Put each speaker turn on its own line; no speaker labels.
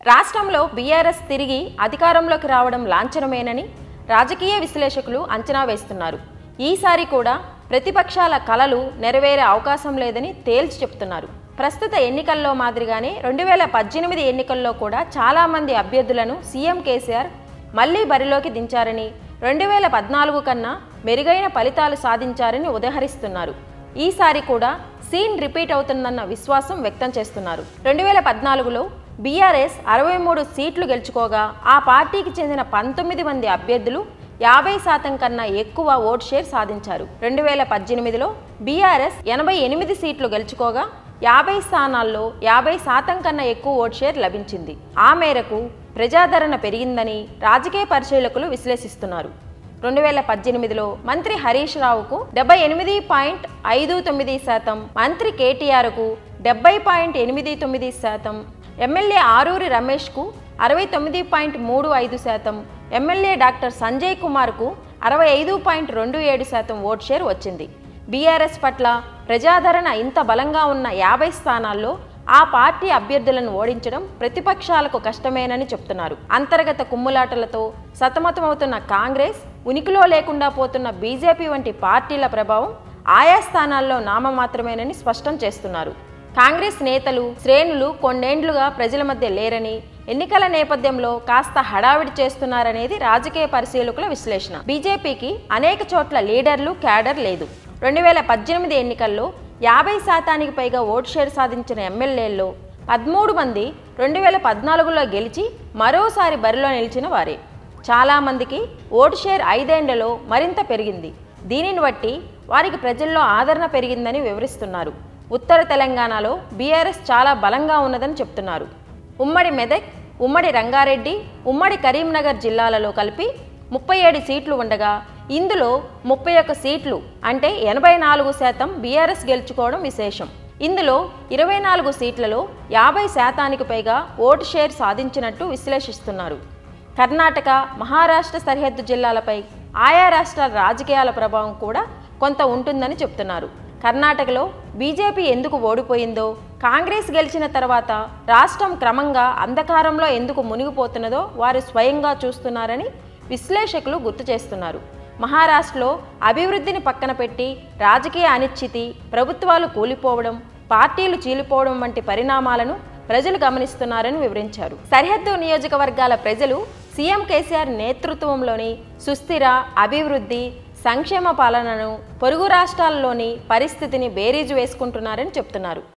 రాష్ట్రంలో బీఆర్ఎస్ తిరిగి అధికారంలోకి రావడం లాంఛనమేనని రాజకీయ విశ్లేషకులు అంచనా వేస్తున్నారు ఈసారి కూడా ప్రతిపక్షాల కలలు నెరవేరే అవకాశం లేదని తేల్చి చెప్తున్నారు ప్రస్తుత ఎన్నికల్లో మాదిరిగానే రెండు వేల పద్దెనిమిది ఎన్నికల్లో కూడా చాలామంది అభ్యర్థులను సీఎం కేసీఆర్ మళ్లీ బరిలోకి దించారని రెండు వేల పద్నాలుగు కన్నా మెరుగైన ఫలితాలు సాధించారని ఉదహరిస్తున్నారు ఈసారి కూడా సీన్ రిపీట్ అవుతుందన్న విశ్వాసం వ్యక్తం చేస్తున్నారు రెండు వేల పద్నాలుగులో బీఆర్ఎస్ అరవై మూడు సీట్లు గెలుచుకోగా ఆ పార్టీకి చెందిన పంతొమ్మిది మంది అభ్యర్థులు యాభై శాతం కన్నా ఎక్కువ ఓట్ షేర్ సాధించారు రెండు వేల పద్దెనిమిదిలో బీఆర్ఎస్ ఎనభై ఎనిమిది సీట్లు గెలుచుకోగా యాభై స్థానాల్లో యాభై శాతం కన్నా ఎక్కువ ఓట్ షేర్ లభించింది ఆ మేరకు ప్రజాదరణ పెరిగిందని రాజకీయ పరిశీలకులు విశ్లేషిస్తున్నారు రెండు వేల పద్దెనిమిదిలో మంత్రి హరీష్ రావుకు డెబ్బై ఎనిమిది పాయింట్ ఐదు తొమ్మిది శాతం మంత్రి కేటీఆర్కు డెబ్బై పాయింట్ ఎనిమిది తొమ్మిది శాతం ఎమ్మెల్యే ఆరూరి రమేష్కు అరవై తొమ్మిది పాయింట్ మూడు ఐదు శాతం ఎమ్మెల్యే డాక్టర్ సంజయ్ కుమార్కు అరవై ఐదు పాయింట్ రెండు ఏడు శాతం ఓట్ షేర్ వచ్చింది బీఆర్ఎస్ పట్ల ప్రజాదరణ ఇంత బలంగా ఉన్న యాభై స్థానాల్లో ఆ పార్టీ అభ్యర్థులను ఓడించడం ప్రతిపక్షాలకు కష్టమేనని చెప్తున్నారు అంతర్గత కుమ్ములాటలతో సతమతమవుతున్న కాంగ్రెస్ ఉనికిలో లేకుండా పోతున్న బీజేపీ వంటి పార్టీల ప్రభావం ఆయా స్థానాల్లో నామమాత్రమేనని స్పష్టం చేస్తున్నారు కాంగ్రెస్ నేతలు శ్రేణులు కొన్నేండ్లుగా ప్రజల మధ్య లేరని ఎన్నికల నేపథ్యంలో కాస్త హడావిడి చేస్తున్నారనేది రాజకీయ పరిశీలకుల విశ్లేషణ బీజేపీకి అనేక చోట్ల లీడర్లు క్యాడర్ లేదు రెండు వేల పద్దెనిమిది ఎన్నికల్లో యాభై శాతానికి పైగా ఓటు షేర్ సాధించిన ఎమ్మెల్యేల్లో పదమూడు మంది రెండు వేల పద్నాలుగులో గెలిచి మరోసారి బరిలో నిలిచిన వారే చాలామందికి ఓటు షేర్ ఐదేండ్లలో మరింత పెరిగింది దీనిని బట్టి వారికి ప్రజల్లో ఆదరణ పెరిగిందని వివరిస్తున్నారు ఉత్తర తెలంగాణలో బీఆర్ఎస్ చాలా బలంగా ఉన్నదని చెప్తున్నారు ఉమ్మడి మెదక్ ఉమ్మడి రంగారెడ్డి ఉమ్మడి కరీంనగర్ జిల్లాలలో కలిపి ముప్పై ఏడు సీట్లు ఉండగా ఇందులో ముప్పై ఒక్క సీట్లు అంటే ఎనభై నాలుగు శాతం బీఆర్ఎస్ గెలుచుకోవడం విశేషం ఇందులో ఇరవై నాలుగు సీట్లలో యాభై శాతానికి పైగా ఓటు షేర్ సాధించినట్టు విశ్లేషిస్తున్నారు కర్ణాటక మహారాష్ట్ర సరిహద్దు జిల్లాలపై ఆయా రాష్ట్రాల రాజకీయాల ప్రభావం కూడా కొంత ఉంటుందని చెప్తున్నారు కర్ణాటకలో బీజేపీ ఎందుకు ఓడిపోయిందో కాంగ్రెస్ గెలిచిన తర్వాత రాష్ట్రం క్రమంగా అంధకారంలో ఎందుకు మునిగిపోతున్నదో వారు స్వయంగా చూస్తున్నారని విశ్లేషకులు గుర్తు చేస్తున్నారు మహారాష్ట్రలో అభివృద్ధిని పక్కన పెట్టి రాజకీయ అనిశ్చితి ప్రభుత్వాలు కూలిపోవడం పార్టీలు చీలిపోవడం వంటి పరిణామాలను ప్రజలు గమనిస్తున్నారని వివరించారు సరిహద్దు నియోజకవర్గాల ప్రజలు సీఎం కేసీఆర్ నేతృత్వంలోని సుస్థిర అభివృద్ధి సంక్షేమ పాలనను పొరుగు రాష్ట్రాల్లోని పరిస్థితిని బేరీజు వేసుకుంటున్నారని చెప్తున్నారు